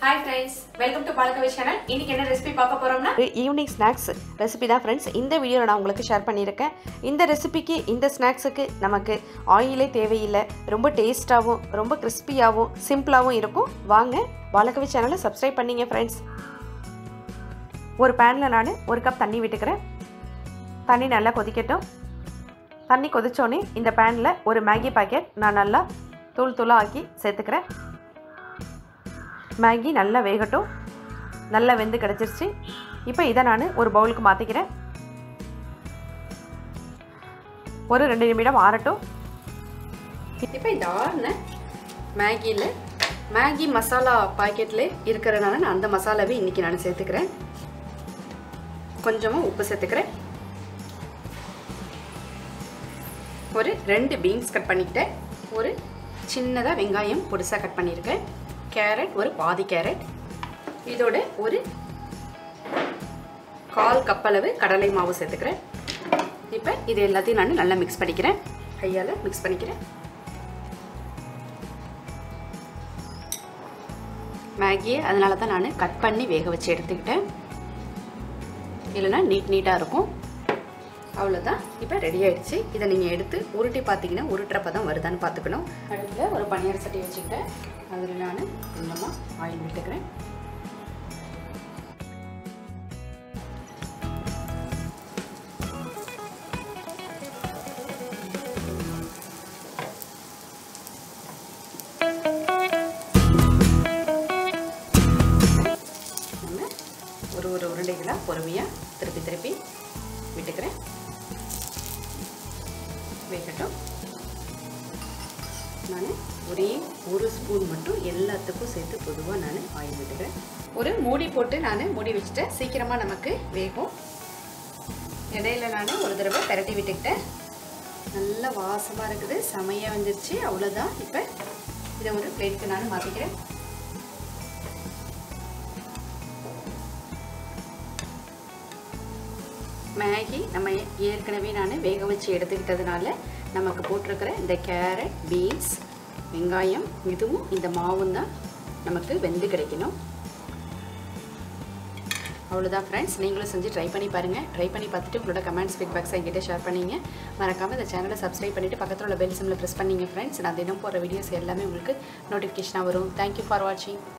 hi friends welcome to Balakavi channel இன்னைக்கு என்ன recipe பார்க்க போறோம்னா ஒரு ஈவினிங் ஸ்நாக்ஸ் ரெசிபி தான் ஃப்ரெண்ட்ஸ் இந்த வீடியோவில் நான் உங்களுக்கு ஷேர் பண்ணியிருக்கேன் இந்த ரெசிபிக்கு இந்த ஸ்நாக்ஸுக்கு நமக்கு ஆயிலே தேவையில்லை ரொம்ப டேஸ்ட்டாகவும் ரொம்ப கிறிஸ்பியாகவும் சிம்பிளாகவும் இருக்கும் வாங்க பாலகவி சேனலை சப்ஸ்கிரைப் பண்ணிங்க ஃப்ரெண்ட்ஸ் ஒரு பேனில் நான் ஒரு கப் தண்ணி விட்டுக்கிறேன் தண்ணி நல்லா கொதிக்கட்டும் தண்ணி கொதிச்சோடனே இந்த பேனில் ஒரு மேகி பாக்கெட் நான் நல்லா தூள் தூளாக ஆக்கி சேர்த்துக்கிறேன் மேகி நல்லா வேகட்டும் நல்லா வெந்து கிடச்சிருச்சு இப்போ இதை நான் ஒரு பவுலுக்கு மாற்றிக்கிறேன் ஒரு ரெண்டு நிமிடம் ஆறட்டும் இப்போ இந்த ஆறுன மேகியில் மேகி மசாலா பாக்கெட்டில் இருக்கிறனால நான் அந்த மசாலாவை இன்னைக்கு நான் சேர்த்துக்கிறேன் கொஞ்சமாக உப்பு சேர்த்துக்கிறேன் ஒரு ரெண்டு பீன்ஸ் கட் பண்ணிக்கிட்டேன் ஒரு சின்னதாக வெங்காயம் பொடிசாக கட் பண்ணியிருக்கேன் கேரட் ஒரு பாதி கேரட் இதோட ஒரு கால் கப்பளவு கடலை மாவு சேர்த்துக்கிறேன் இப்போ இது எல்லாத்தையும் நான் நல்லா மிக்ஸ் பண்ணிக்கிறேன் கையால் மிக்ஸ் பண்ணிக்கிறேன் மேகியை அதனால தான் நான் கட் பண்ணி வேக வச்சு எடுத்துக்கிட்டேன் இல்லைன்னா நீட் நீட்டாக இருக்கும் அவ்வளோதான் இப்போ ரெடி ஆயிடுச்சு இதை நீங்கள் எடுத்து உருட்டி பார்த்தீங்கன்னா உருட்டுறப்ப தான் வருதான்னு பார்த்துக்கணும் அடுப்பில் ஒரு பனியார சட்டி வச்சுக்கிட்டேன் அதில் நான் கொஞ்சமாக ஆயில் விட்டுக்கிறேன் நம்ம ஒரு ஒரு உருண்டைகளாக பொறுமையாக திருப்பி திருப்பி விட்டுக்கிறேன் வேகட்டும் நான் ஒரே ஒரு ஸ்பூன் மட்டும் எல்லாத்துக்கும் சேர்த்து பொதுவாக நான் ஆயில் விட்டுக்கிறேன் ஒரு மூடி போட்டு நான் மூடி வச்சுட்டேன் சீக்கிரமாக நமக்கு வேகும் இடையில நான் ஒரு தடவை பரட்டி விட்டுக்கிட்டேன் நல்ல வாசமாக இருக்குது செமையாக வந்துருச்சு அவ்வளோதான் இப்போ இதை ஒரு பிளேட்டுக்கு நான் மாற்றிக்கிறேன் மேகி நம்ம ஏற்கனவே நான் வேக வச்சு எடுத்துக்கிட்டதுனால நமக்கு போட்டிருக்கிற இந்த கேரட் பீன்ஸ் வெங்காயம் இதுவும் இந்த மாவும் தான் நமக்கு வெந்து கிடைக்கணும் அவ்வளோதான் ஃப்ரெண்ட்ஸ் நீங்களும் செஞ்சு ட்ரை பண்ணி பாருங்கள் ட்ரை பண்ணி பார்த்துட்டு உங்களோட கமெண்ட்ஸ் ஃபீட்பேக்ஸ் என்கிட்ட ஷேர் பண்ணிங்க மறக்காமல் இந்த சேனலை சப்ஸ்கிரைப் பண்ணிவிட்டு பக்கத்தில் உள்ள பெல் சிம்மில் ப்ரெஸ் பண்ணிங்க ஃப்ரெண்ட்ஸ் நான் தினம் போகிற வீடியோஸ் எல்லாமே உங்களுக்கு நோட்டிஃபிகேஷனாக வரும் தேங்க்யூ ஃபார் வாட்சிங்